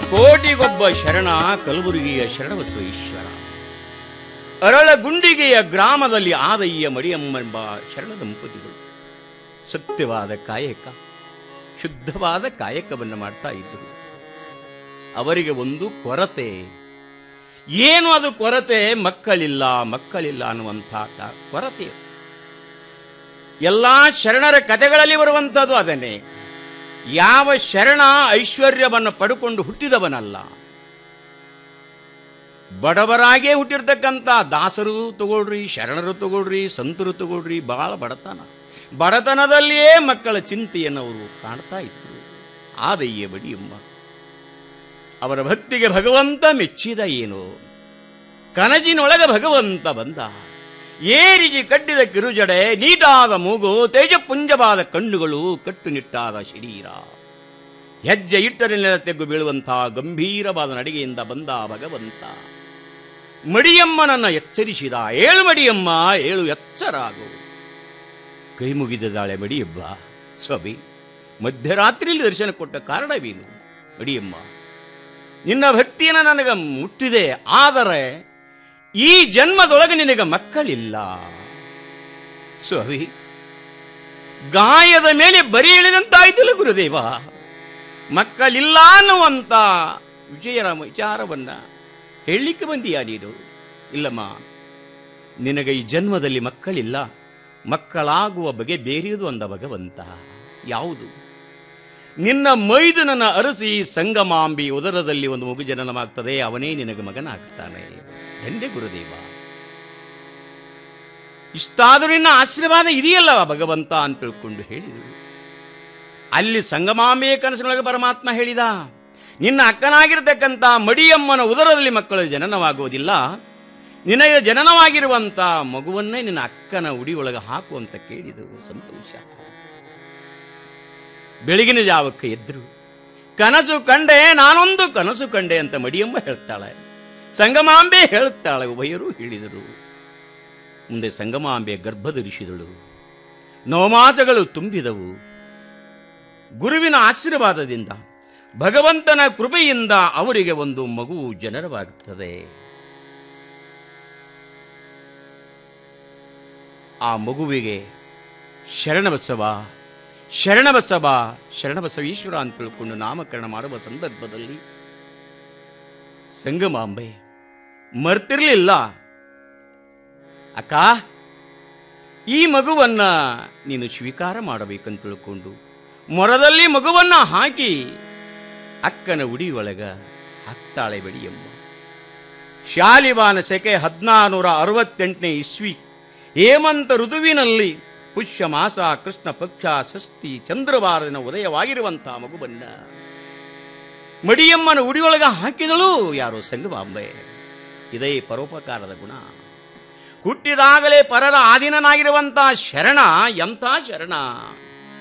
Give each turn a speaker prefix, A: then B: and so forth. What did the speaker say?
A: ಕೋಟಿಗೊಬ್ಬ ಶರಣ ಕಲಬುರಗಿಯ ಶರಣಬಸವ ಈಶ್ವರ ಅರಳಗುಂಡಿಗೆಯ ಗ್ರಾಮದಲ್ಲಿ ಆದಯ್ಯ ಮಡಿಯಮ್ಮೆಂಬ ಶರಣ ದಂಪತಿಗಳು ಸತ್ಯವಾದ ಕಾಯಕ ಶುದ್ಧವಾದ ಕಾಯಕವನ್ನು ಮಾಡ್ತಾ ಇದ್ದರು ಅವರಿಗೆ ಒಂದು ಕೊರತೆ ಏನು ಅದು ಕೊರತೆ ಮಕ್ಕಳಿಲ್ಲ ಮಕ್ಕಳಿಲ್ಲ ಅನ್ನುವಂಥ ಕ- ಕೊರತೆ ಎಲ್ಲ ಶರಣರ ಕಥೆಗಳಲ್ಲಿ ಬರುವಂಥದ್ದು ಅದನ್ನೇ ಯಾವ ಶರಣ ಐಶ್ವರ್ಯವನ್ನು ಪಡ್ಕೊಂಡು ಹುಟ್ಟಿದವನಲ್ಲ ಬಡವರಾಗೇ ಹುಟ್ಟಿರ್ತಕ್ಕಂಥ ದಾಸರು ತಗೊಳ್ರಿ ಶರಣರು ತಗೊಳ್ರಿ ಸಂತರು ತಗೊಳ್ರಿ ಬಹಳ ಬಡತನ ಬಡತನದಲ್ಲಿಯೇ ಮಕ್ಕಳ ಚಿಂತೆಯನ್ನು ಅವರು ಕಾಣ್ತಾ ಇದ್ರು ಆದಯ್ಯ ಬಡಿಯಮ್ಮ ಅವರ ಭಕ್ತಿಗೆ ಭಗವಂತ ಮೆಚ್ಚಿದ ಏನು ಕನಜಿನೊಳಗ ಭಗವಂತ ಬಂದ ಏರಿಜಿ ಕಟ್ಟಿದ ಕಿರುಜಡೆ ನೀಟಾದ ಮೂಗು ತೇಜಪುಂಜವಾದ ಕಣ್ಣುಗಳು ಕಟ್ಟುನಿಟ್ಟಾದ ಶರೀರ ಹೆಜ್ಜೆ ಇಟ್ಟರೆ ನೆಲ ತೆಗ್ಗು ಬೀಳುವಂತಹ ಗಂಭೀರವಾದ ನಡಿಗೆಯಿಂದ ಬಂದ ಭಗವಂತ ಮಡಿಯಮ್ಮನನ್ನ ಎಚ್ಚರಿಸಿದ ಏಳು ಮಡಿಯಮ್ಮ ಏಳು ಎಚ್ಚರಾಗು ಕೈ ಮುಗಿದಿದ್ದಾಳೆ ಮಡಿಯಬ್ಬ ಸ್ವಾಮಿ ಮಧ್ಯರಾತ್ರಿಯಲ್ಲಿ ದರ್ಶನ ಕೊಟ್ಟ ಕಾರಣವೇನು ಮಡಿಯಮ್ಮ ನಿನ್ನ ಭಕ್ತಿಯನ್ನು ನನಗೆ ಮುಟ್ಟಿದೆ ಆದರೆ ಈ ಜನ್ಮದೊಳಗೆ ನಿನಗೆ ಮಕ್ಕಳಿಲ್ಲ ಸ್ವಾಮಿ ಗಾಯದ ಮೇಲೆ ಬರಿ ಎಳೆದಂತಾಯ್ತಲ್ಲ ಗುರುದೇವ ಮಕ್ಕಳಿಲ್ಲ ಅನ್ನುವಂತ ವಿಜಯರ ವಿಚಾರವನ್ನ ಹೇಳಲಿಕ್ಕೆ ಬಂದೀಯಾ ನೀನು ಇಲ್ಲಮ್ಮ ನಿನಗೆ ಈ ಜನ್ಮದಲ್ಲಿ ಮಕ್ಕಳಿಲ್ಲ ಮಕ್ಕಳಾಗುವ ಬಗೆ ಬೇರೆಯದು ಅಂದ ಭಗವಂತ ಯಾವುದು ನಿನ್ನ ಮೈದುನನ ಅರಸಿ ಸಂಗಮಾಂಬಿ ಉದರದಲ್ಲಿ ಒಂದು ಮಗು ಜನನವಾಗ್ತದೆ ಅವನೇ ನಿನಗೆ ಮಗನಾಗ್ತಾನೆ ಧನ್ಯ ಗುರುದೇವ ಇಷ್ಟಾದರೂ ನಿನ್ನ ಆಶೀರ್ವಾದ ಇದೆಯಲ್ಲವ ಭಗವಂತ ಅಂತ ತಿಳ್ಕೊಂಡು ಹೇಳಿದರು ಅಲ್ಲಿ ಸಂಗಮಾಂಬೆಯ ಕನಸಿನೊಳಗೆ ಪರಮಾತ್ಮ ಹೇಳಿದ ನಿನ್ನ ಅಕ್ಕನಾಗಿರ್ತಕ್ಕಂಥ ಮಡಿಯಮ್ಮನ ಉದರದಲ್ಲಿ ಮಕ್ಕಳು ಜನನವಾಗುವುದಿಲ್ಲ ನಿನಗೆ ಜನನವಾಗಿರುವಂಥ ಮಗುವನ್ನೇ ನಿನ್ನ ಅಕ್ಕನ ಉಡಿಯೊಳಗೆ ಹಾಕು ಅಂತ ಕೇಳಿದರು ಸಂತೋಷ ಬೆಳಗಿನ ಜಾವಕ್ಕೆ ಎದ್ರು ಕನಸು ಕಂಡೆ ನಾನೊಂದು ಕನಸು ಕಂಡೆ ಅಂತ ಮಡಿಯಮ್ಮ ಹೇಳ್ತಾಳೆ ಸಂಗಮಾಂಬೆ ಹೇಳ್ತಾಳೆ ಉಭಯರು ಹೇಳಿದರು ಮುಂದೆ ಸಂಗಮಾಂಬೆ ಗರ್ಭಧರಿಸಿದಳು ನವಮಾಸಗಳು ತುಂಬಿದವು ಗುರುವಿನ ಆಶೀರ್ವಾದದಿಂದ ಭಗವಂತನ ಕೃಪೆಯಿಂದ ಅವರಿಗೆ ಒಂದು ಮಗು ಜನರವಾಗುತ್ತದೆ ಆ ಮಗುವಿಗೆ ಶರಣಬಸವ ಶರಣಬಸವ ಶರಣಬಸವೇಶ್ವರ ಅಂತ ತಿಳ್ಕೊಂಡು ನಾಮಕರಣ ಮಾಡುವ ಸಂದರ್ಭದಲ್ಲಿ ಸಂಗಮಾಂಬೆ ಮರ್ತಿರ್ಲಿಲ್ಲ ಅಕ್ಕ ಈ ಮಗುವನ್ನ ನೀನು ಸ್ವೀಕಾರ ಮಾಡಬೇಕಂತ ತಿಳ್ಕೊಂಡು ಮೊರದಲ್ಲಿ ಮಗುವನ್ನ ಹಾಕಿ ಅಕ್ಕನ ಉಡಿಯೊಳಗ ಹಾಕ್ತಾಳೆ ಬೆಡಿಯಮ್ಮ ಶಾಲಿವಾನ ಸೆಕೆ ಹದಿನಾನೂರ ಅರವತ್ತೆಂಟನೇ ಇಸ್ವಿ ಹೇಮಂತ ಋತುವಿನಲ್ಲಿ ಪುಷ್ಯ ಮಾಸ ಕೃಷ್ಣ ಪಕ್ಷ ಷಷ್ಠಿ ಚಂದ್ರವಾರದಿನ ಉದಯವಾಗಿರುವಂತಹ ಮಗುವನ್ನ ಮಡಿಯಮ್ಮನ ಉಡಿಯೊಳಗ ಹಾಕಿದಳು ಯಾರು ಸಂಗಮಾಂಬೆ ಇದೇ ಪರೋಪಕಾರದ ಗುಣ ಹುಟ್ಟಿದಾಗಲೇ ಪರರ ಆಧೀನನಾಗಿರುವಂತಹ ಶರಣ ಎಂಥ ಶರಣ